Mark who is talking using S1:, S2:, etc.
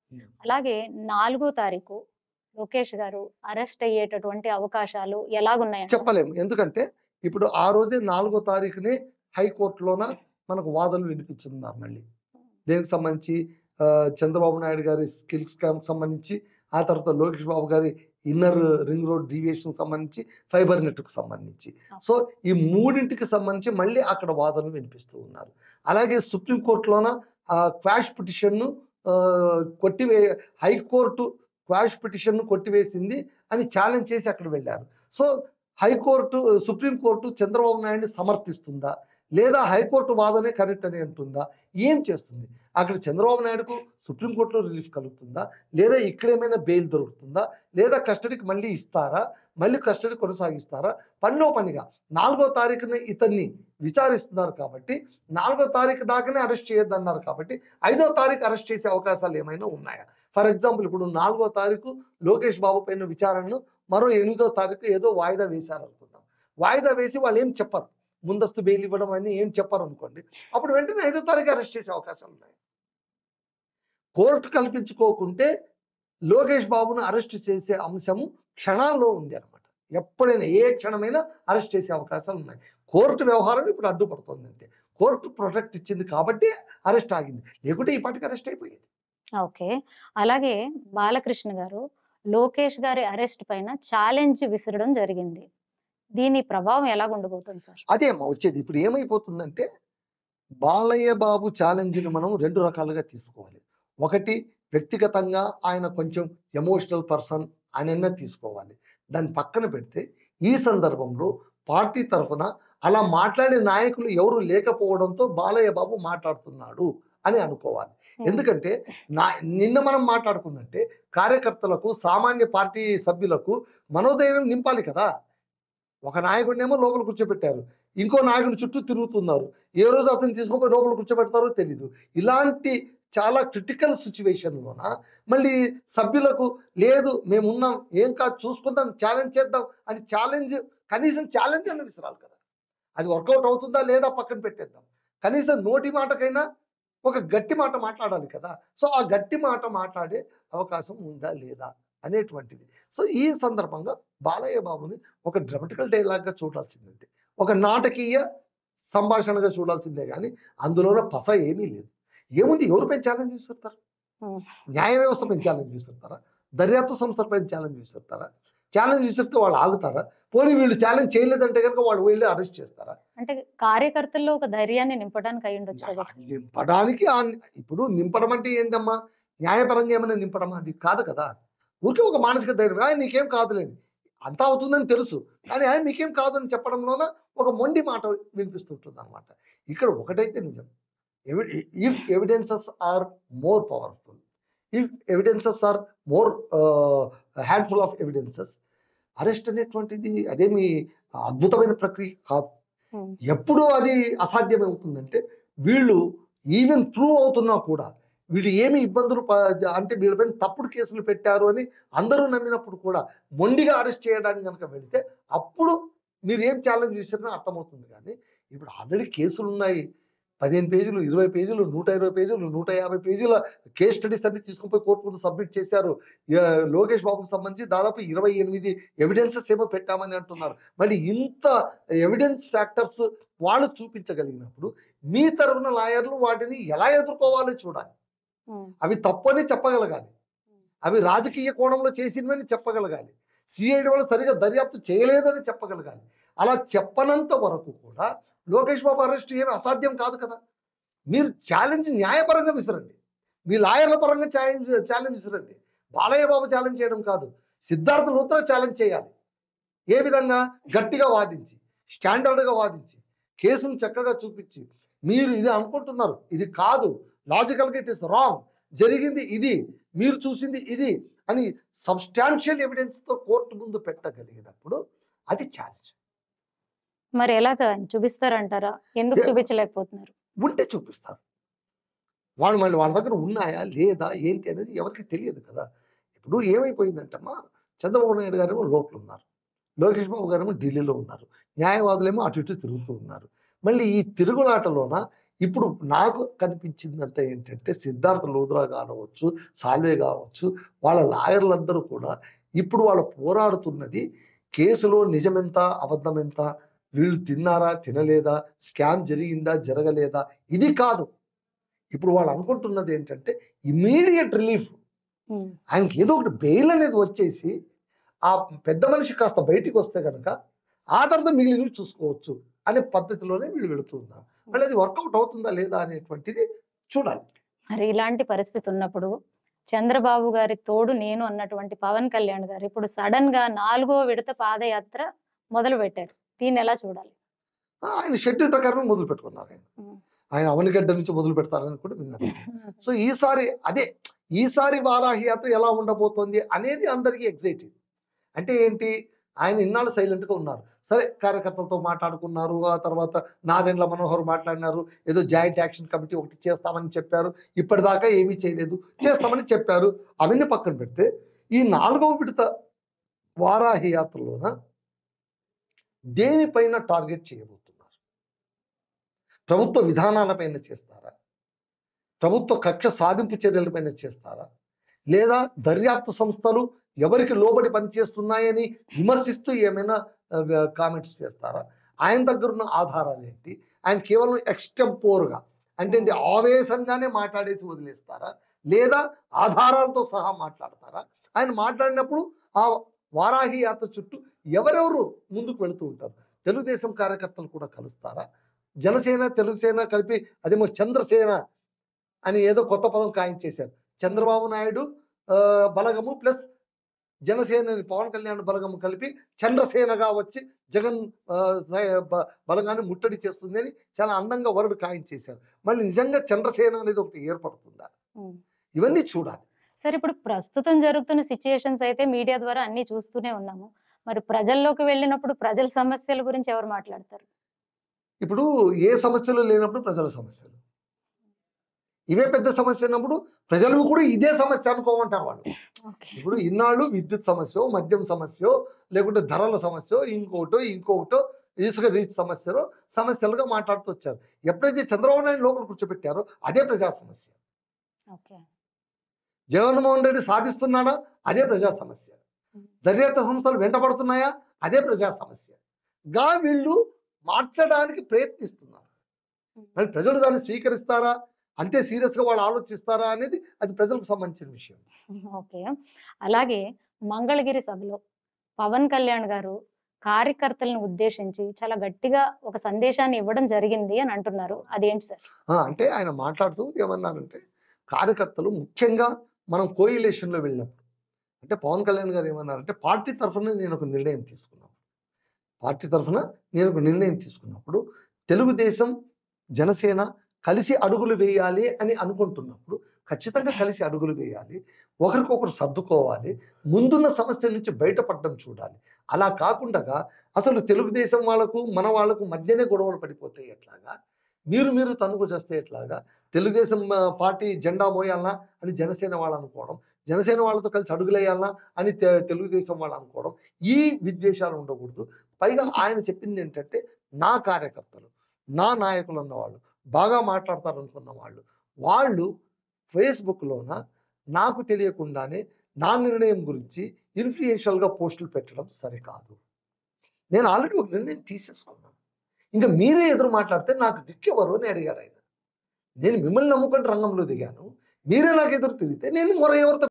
S1: అలాగే నాలుగో తారీఖు లోకేష్ గారు అరెస్ట్ అయ్యేటటువంటి అవకాశాలు ఎలాగున్నాయండి
S2: చెప్పలేము ఎందుకంటే ఇప్పుడు ఆ రోజే నాలుగో తారీఖునే హైకోర్టులోన మనకు వాదనలు వినిపించున్నారు మళ్ళీ దేనికి సంబంధించి ఆ, చంద్రబాబు నాయుడు గారి స్కిల్ స్కామ్ సంబంధించి ఆ తర్వాత లోకేష్ బాబు గారి ఇన్నర్ రింగ్ రోడ్ డీవియేషన్ సంబంధించి ఫైబర్ నెట్కు సంబంధించి సో ఈ మూడింటికి సంబంధించి మళ్ళీ అక్కడ వాదనలు వినిపిస్తూ ఉన్నారు అలాగే సుప్రీంకోర్టులోన ఆ క్వాష్ పిటిషన్ను ఆ, కొట్టివే హైకోర్టు క్వాష్ పిటిషన్ను కొట్టివేసింది అని ఛాలెంజ్ చేసి అక్కడ వెళ్ళారు సో హైకోర్టు సుప్రీంకోర్టు చంద్రబాబు నాయుడిని సమర్థిస్తుందా లేదా హైకోర్టు వాదనే కరెక్ట్ అని అంటుందా ఏం చేస్తుంది అక్కడ చంద్రబాబు నాయుడుకు సుప్రీంకోర్టులో రిలీఫ్ కలుగుతుందా లేదా ఇక్కడ ఏమైనా బెయిల్ దొరుకుతుందా లేదా కస్టడీకి మళ్ళీ ఇస్తారా మళ్ళీ కస్టడీ కొనసాగిస్తారా పనిలో పనిగా నాలుగో తారీఖున ఇతన్ని విచారిస్తున్నారు కాబట్టి నాలుగో తారీఖు దాకానే అరెస్ట్ చేయొద్దన్నారు కాబట్టి ఐదో తారీఖు అరెస్ట్ చేసే అవకాశాలు ఏమైనా ఉన్నాయా ఫర్ ఎగ్జాంపుల్ ఇప్పుడు నాలుగో తారీఖు లోకేష్ బాబు పైన విచారణను మరో ఎనిమిదో తారీఖు ఏదో వాయిదా వేశారు అనుకుందాం వాయిదా వేసి వాళ్ళు ఏం చెప్పరు ముందస్తు బెయిల్ ఇవ్వడం అని ఏం చెప్పరు అనుకోండి అప్పుడు వెంటనే ఐదో తారీఖు అరెస్ట్ చేసే అవకాశాలు ఉన్నాయి కోర్టు కల్పించుకోకుంటే లోకేష్ బాబును అరెస్ట్ చేసే అంశము క్షణాల్లో ఉంది అనమాట ఎప్పుడైనా ఏ క్షణమైనా అరెస్ట్ చేసే అవకాశాలు ఉన్నాయి కోర్టు వ్యవహారం ఇప్పుడు అడ్డుపడుతుంది అంతే కోర్టు ప్రొటెక్ట్ ఇచ్చింది కాబట్టి అరెస్ట్ ఆగింది లేకుంటే ఈ పాటికి అరెస్ట్ అయిపోయేది
S1: ఓకే అలాగే బాలకృష్ణ గారు లోకేష్ గారి అరెస్ట్ పైన ఛాలెంజ్ విసరడం జరిగింది దీని ప్రభావం ఎలా ఉండబోతుంది సార్
S2: అదే అమ్మా వచ్చేది ఇప్పుడు ఏమైపోతుందంటే బాలయ్య బాబు ఛాలెంజ్ని మనం రెండు రకాలుగా తీసుకోవాలి ఒకటి వ్యక్తిగతంగా ఆయన కొంచెం ఎమోషనల్ పర్సన్ ఆయన తీసుకోవాలి దాన్ని పక్కన పెడితే ఈ సందర్భంలో పార్టీ తరఫున అలా మాట్లాడే నాయకులు ఎవరు లేకపోవడంతో బాలయ్య బాబు మాట్లాడుతున్నాడు అని అనుకోవాలి ఎందుకంటే నా నిన్న మనం మాట్లాడుకున్నట్టే కార్యకర్తలకు సామాన్య పార్టీ సభ్యులకు మనోధైర్యం నింపాలి కదా ఒక నాయకుడినేమో లోపల కూర్చోబెట్టారు ఇంకో నాయకుడి చుట్టూ తిరుగుతున్నారు ఏ రోజు అతను తీసుకుపోయి లోపల కూర్చోబెడతారో తెలీదు ఇలాంటి చాలా క్రిటికల్ సిచ్యువేషన్లోన మళ్ళీ సభ్యులకు లేదు మేమున్నాం ఏం కాదు చూసుకుందాం ఛాలెంజ్ చేద్దాం అని ఛాలెంజ్ కనీసం ఛాలెంజ్ అని విసరాలి కదా అది వర్కౌట్ అవుతుందా లేదా పక్కన పెట్టేద్దాం కనీసం నోటి మాటకైనా ఒక గట్టి మాట మాట్లాడాలి కదా సో ఆ గట్టి మాట మాట్లాడే అవకాశం ఉందా లేదా అనేటువంటిది సో ఈ సందర్భంగా బాలయ్య బాబుని ఒక డ్రమటికల్ డైలాగ్గా చూడాల్సిందంటే ఒక నాటకీయ సంభాషణగా చూడాల్సిందే కానీ అందులోన పస ఏమీ లేదు ఏముంది ఎవరిపై ఛాలెంజ్ విసురుతారు
S1: Hmm.
S2: న్యాయ వ్యవస్థపై ఛాలెంజ్ విసురుతారా దర్యాప్తు సంస్థలపై ఛాలెంజ్ విసురుతారా ఛాలెంజ్ విసిరితే వాళ్ళు ఆగుతారా పోనీ వీళ్ళు ఛాలెంజ్ చేయలేదంటే కనుక వాళ్ళు వెళ్ళి అరెస్ట్ చేస్తారా
S1: అంటే కార్యకర్తల్లో ఒక ధైర్యాన్ని నింపడానికి అయి ఉండొచ్చు కదా సార్
S2: నింపడానికి ఆ- ఇప్పుడు నింపడం అంటే ఏంటమ్మా న్యాయపరంగా ఏమైనా నింపడం అది కాదు కదా ఊరికే ఒక మానసిక ధైర్యం "ఆ, నీకేం కాదులేండి అంతా అవుతుందని తెలుసు కానీ "ఆ, మీకేం కాదని చెప్పడంలోన ఒక మొండి మాట వినిపిస్తుంటుంది అనమాట ఇక్కడ ఒకటైతే నిజం if evidences are more powerful if evidences are more handful of evidences arrest అనేటువంటిది అదేమి అద్భుతమైన ప్రక్రియ కాదు
S1: Hmm.
S2: ఎప్పుడు అది అసాధ్యమవుతుందంటే వీళ్ళు ఈవెన్ ప్రూవ్ అవుతున్నా కూడా వీళ్ళు ఏమి ఇబ్బందులు ప- అంటే వీళ్ళపైన తప్పుడు కేసులు పెట్టారు అని అందరూ నమ్మినప్పుడు కూడా మొండిగా అరెస్ట్ చేయడానికి కనుక వెళితే అప్పుడు మీరు ఏం ఛాలెంజ్ చేసినా అర్థమవుతుంది కానీ ఇప్పుడు ఆల్రెడీ కేసులు ఉన్నాయి పదిహేను పేజీలు ఇరవై పేజీలు నూట ఇరవై పేజీలు నూట యాభై పేజీల కేస్ స్టడీస్ అన్ని తీసుకుని పోయి కోర్టు ముందు సబ్మిట్ చేశారు ఆ, లోకేష్ బాబుకి సంబంధించి దాదాపు ఇరవై ఎనిమిది ఎవిడెన్సెస్ ఏమో పెట్టామని అంటున్నారు మళ్ళీ ఇంత ఎవిడెన్స్ ఫ్యాక్టర్స్ వాళ్ళు చూపించగలిగినప్పుడు మీ తరఫున లాయర్లు వాటిని ఎలా ఎదుర్కోవాలో చూడాలి
S1: ఉమ్,
S2: అవి తప్పని చెప్పగలగాలి అవి రాజకీయ కోణంలో చేసినవని చెప్పగలగాలి సిఐడి వాళ్ళు సరిగా దర్యాప్తు చేయలేదని చెప్పగలగాలి అలా చెప్పనంత వరకు కూడా లోకేష్ బాబు అరెస్ట్ ఏమి అసాధ్యం కాదు కదా మీరు ఛాలెంజ్ న్యాయపరంగా విసరండి మీ లాయర్ల పరంగా ఛాలెంజ్ ఛాలెంజ్ విసరండి బాలయ్య బాబు ఛాలెంజ్ చేయడం కాదు సిద్ధార్థ లూత్రా ఛాలెంజ్ చేయాలి ఏ విధంగా గట్టిగా వాదించి స్టాండర్డ్గా వాదించి కేసును చక్కగా చూపించి మీరు ఇది అనుకుంటున్నారు ఇది కాదు లాజికల్గా ఇట్ ఇస్ రాంగ్ జరిగింది ఇది మీరు చూసింది ఇది అని సబ్స్టాన్షియల్ ఎవిడెన్స్తో కోర్టు ముందు పెట్టగలిగినప్పుడు అది ఛాలెంజ్
S1: మరి ఎలాగ చూపిస్తారంటారా ఎందుకు
S2: ఏ-
S1: చూపించలేకపోతున్నారు
S2: ఉంటే చూపిస్తారు వాళ్ళు మళ్ళీ వాళ్ళ దగ్గర ఉన్నాయా లేదా ఏంటి అనేది ఎవరికి తెలియదు కదా ఇప్పుడు ఏమైపోయిందంటమ్మా చంద్రబాబు నాయుడు గారేమో లోపల ఉన్నారు లోకేష్ బాబు గారేమో ఢిల్లీలో ఉన్నారు న్యాయవాదులేమో అటు ఇటు తిరుగుతూ ఉన్నారు మళ్ళీ ఈ తిరుగులాటలోన ఇప్పుడు నాకు కనిపించిందంతా ఏంటంటే సిద్ధార్థ లోద్రా కావచ్చు సాల్వే కావచ్చు వాళ్ళ లాయర్లందరూ కూడా ఇప్పుడు వాళ్ళు పోరాడుతున్నది కేసులో నిజమెంత అబద్ధం ఎంత వీళ్ళు తిన్నారా తినలేదా స్కామ్ జరిగిందా జరగలేదా ఇది కాదు ఇప్పుడు వాళ్ళు అనుకుంటున్నది ఏంటంటే ఇమీడియట్ రిలీఫ్
S1: ఉమ్,
S2: ఆయనకి ఏదో ఒకటి బెయిల్ అనేది వచ్చేసి ఆ పెద్ద మనిషి కాస్త బయటికి వస్తే కనుక ఆ తర్వాత మిగిలినవి చూసుకోవచ్చు అనే పద్ధతిలోనే వీళ్ళు వెళుతున్నారు మళ్ళీ అది వర్కౌట్ అవుతుందా లేదా అనేటువంటిది చూడాలి
S1: మరి ఇలాంటి పరిస్థితి ఉన్నప్పుడు చంద్రబాబు గారి తోడు నేను అన్నటువంటి పవన్ కళ్యాణ్ గారు ఇప్పుడు సడన్ గా నాలుగో విడత పాదయాత్ర మొదలు పెట్టారు దీన్ని ఎలా చూడాలి
S2: ఆ, ఆయన షెడ్యూల్ ప్రకారమే మొదలు పెట్టుకున్నారు ఆయన
S1: ఉమ్,
S2: ఆయన అవనిగడ్డ నుంచి మొదలు పెడతారని కూడా విన్నారు సో ఈసారి అదే ఈసారి వారాహి యాత్ర ఎలా ఉండబోతోంది అనేది అందరికీ ఎగ్జైటెడ్ అంటే ఏంటి ఆయన ఇన్నాళ్ళు సైలెంట్ గా ఉన్నారు సరే కార్యకర్తలతో మాట్లాడుకున్నారు ఆ తర్వాత నాదెండ్ల మనోహర్ మాట్లాడినారు ఏదో జాయింట్ యాక్షన్ కమిటీ ఒకటి చేస్తామని చెప్పారు ఇప్పటిదాకా ఏమీ చేయలేదు చేస్తామని చెప్పారు అవన్నీ పక్కన పెడితే ఈ నాలుగవ విడత వారాహి యాత్రలోన దేనిపైన టార్గెట్ చేయబోతున్నారు ప్రభుత్వ విధానాలపైన చేస్తారా ప్రభుత్వ కక్ష సాధింపు చర్యలపైన చేస్తారా లేదా దర్యాప్తు సంస్థలు ఎవరికి లోబడి పనిచేస్తున్నాయని విమర్శిస్తూ ఏమైనా కామెంట్స్ చేస్తారా ఆయన దగ్గర ఉన్న ఆధారాలు ఏంటి ఆయన కేవలం ఎక్స్టెంపోర్గా అంటే ఏంటి, ఆవేశంగానే మాట్లాడేసి వదిలేస్తారా లేదా ఆధారాలతో సహా మాట్లాడతారా ఆయన మాట్లాడినప్పుడు ఆ వారాహి యాత్ర చుట్టూ ఎవరెవరు ముందుకు వెళుతూ ఉంటారు తెలుగుదేశం కార్యకర్తలు కూడా కలుస్తారా జనసేన తెలుగుసేన కలిపి అదేమో చంద్రసేన అని ఏదో కొత్త పదం ఖాయించేశారు చంద్రబాబు నాయుడు ఆ, బలగము ప్లస్ జనసేన పవన్ కళ్యాణ్ బలగము కలిపి చంద్రసేనగా వచ్చి జగన్ ఆ, సై- బ- బలగాన్ని ముట్టడి చేస్తుంది అని చాలా అందంగా వరడు ఖాయించేశారు మళ్ళీ నిజంగా చంద్రసేన అనేది ఒకటి ఏర్పడుతుందా
S1: ఉమ్.
S2: ఇవన్నీ చూడాలి
S1: సరే ఇప్పుడు ప్రస్తుతం జరుగుతున్న సిచ్యుయేషన్స్ అయితే మీడియా ద్వారా అన్ని చూస్తూనే ఉన్నాము మరి ప్రజల్లోకి వెళ్ళినప్పుడు ప్రజల సమస్యల గురించి ఎవరు మాట్లాడతారు
S2: ఇప్పుడు ఏ సమస్యలు లేనప్పుడు ప్రజల సమస్యలు ఇవే పెద్ద సమస్య ఉన్నప్పుడు ప్రజలు కూడా ఇదే సమస్య అనుకోమంటారు వాళ్ళు
S1: ఓకే
S2: ఇప్పుడు ఇన్నాళ్ళు విద్యుత్ సమస్య మద్యం సమస్య లేకుంటే ధరల సమస్య ఇంకోటో ఇంకొకటో ఇసుక రీచ్ సమస్యలో సమస్యలుగా మాట్లాడుతూ వచ్చారు ఎప్పుడైతే చంద్రబాబు నాయుడు లోపల కూర్చోబెట్టారో అదే ప్రజా సమస్య
S1: ఓకే
S2: జగన్మోహన్ రెడ్డి సాధిస్తున్నాడా అదే ప్రజా సమస్య దర్యాప్తు సంస్థలు వెంటబడుతున్నాయా అదే ప్రజా సమస్య గా వీళ్ళు మార్చడానికి ప్రయత్నిస్తున్నారు మరి ప్రజలు దాన్ని స్వీకరిస్తారా అంతే సీరియస్ గా వాళ్ళు ఆలోచిస్తారా అనేది అది ప్రజలకు సంబంధించిన విషయం
S1: ఓకే అలాగే మంగళగిరి సభలో పవన్ కళ్యాణ్ గారు కార్యకర్తలను ఉద్దేశించి చాలా గట్టిగా ఒక సందేశాన్ని ఇవ్వడం జరిగింది అని అంటున్నారు అదేంటి సార్
S2: ఆ, అంటే ఆయన మాట్లాడుతూ ఏమన్నారంటే కార్యకర్తలు ముఖ్యంగా మనం కోయిలేషన్ లో వెళ్ళినప్పుడు అంటే పవన్ కళ్యాణ్ గారు ఏమన్నారంటే పార్టీ తరఫున నేను ఒక నిర్ణయం తీసుకున్నాను పార్టీ తరఫున నేను ఒక నిర్ణయం తీసుకున్నప్పుడు తెలుగుదేశం జనసేన కలిసి అడుగులు వేయాలి అని అనుకుంటున్నప్పుడు ఖచ్చితంగా కలిసి అడుగులు వేయాలి ఒకరికొకరు సర్దుకోవాలి ముందున్న సమస్య నుంచి బయటపడడం చూడాలి అలా కాకుండా అసలు తెలుగుదేశం వాళ్ళకు మన వాళ్ళకు మధ్యనే గొడవలు పడిపోతాయి ఎట్లాగా మీరు మీరు తనుకు చేస్తే ఎట్లాగా తెలుగుదేశం ఆ, పార్టీ జెండా మోయాలనా అని జనసేన వాళ్ళు అనుకోవడం జనసేన వాళ్ళతో కలిసి అడుగులేయాలనా అని తె- తెలుగుదేశం వాళ్ళు అనుకోవడం ఈ విద్వేషాలు ఉండకూడదు పైగా ఆయన చెప్పింది ఏంటంటే నా కార్యకర్తలు నా నాయకులు ఉన్నవాళ్ళు బాగా మాట్లాడతారు అనుకున్న వాళ్ళు వాళ్ళు ఫేస్బుక్లోన నాకు తెలియకుండానే నా నిర్ణయం గురించి ఇన్ఫ్లుయెన్షియల్ గా పోస్టులు పెట్టడం సరికాదు నేను ఆల్రెడీ ఒక నిర్ణయం తీసేసుకున్నాను ఇంకా మీరే ఎదురు మాట్లాడితే నాకు దిక్కెవరు అని అడిగాడు ఆయన నేను మిమ్మల్ని నమ్ముకొని రంగంలో దిగాను మీరే నాకు ఎదురు తిరిగితే నేను మరో ఎవరితో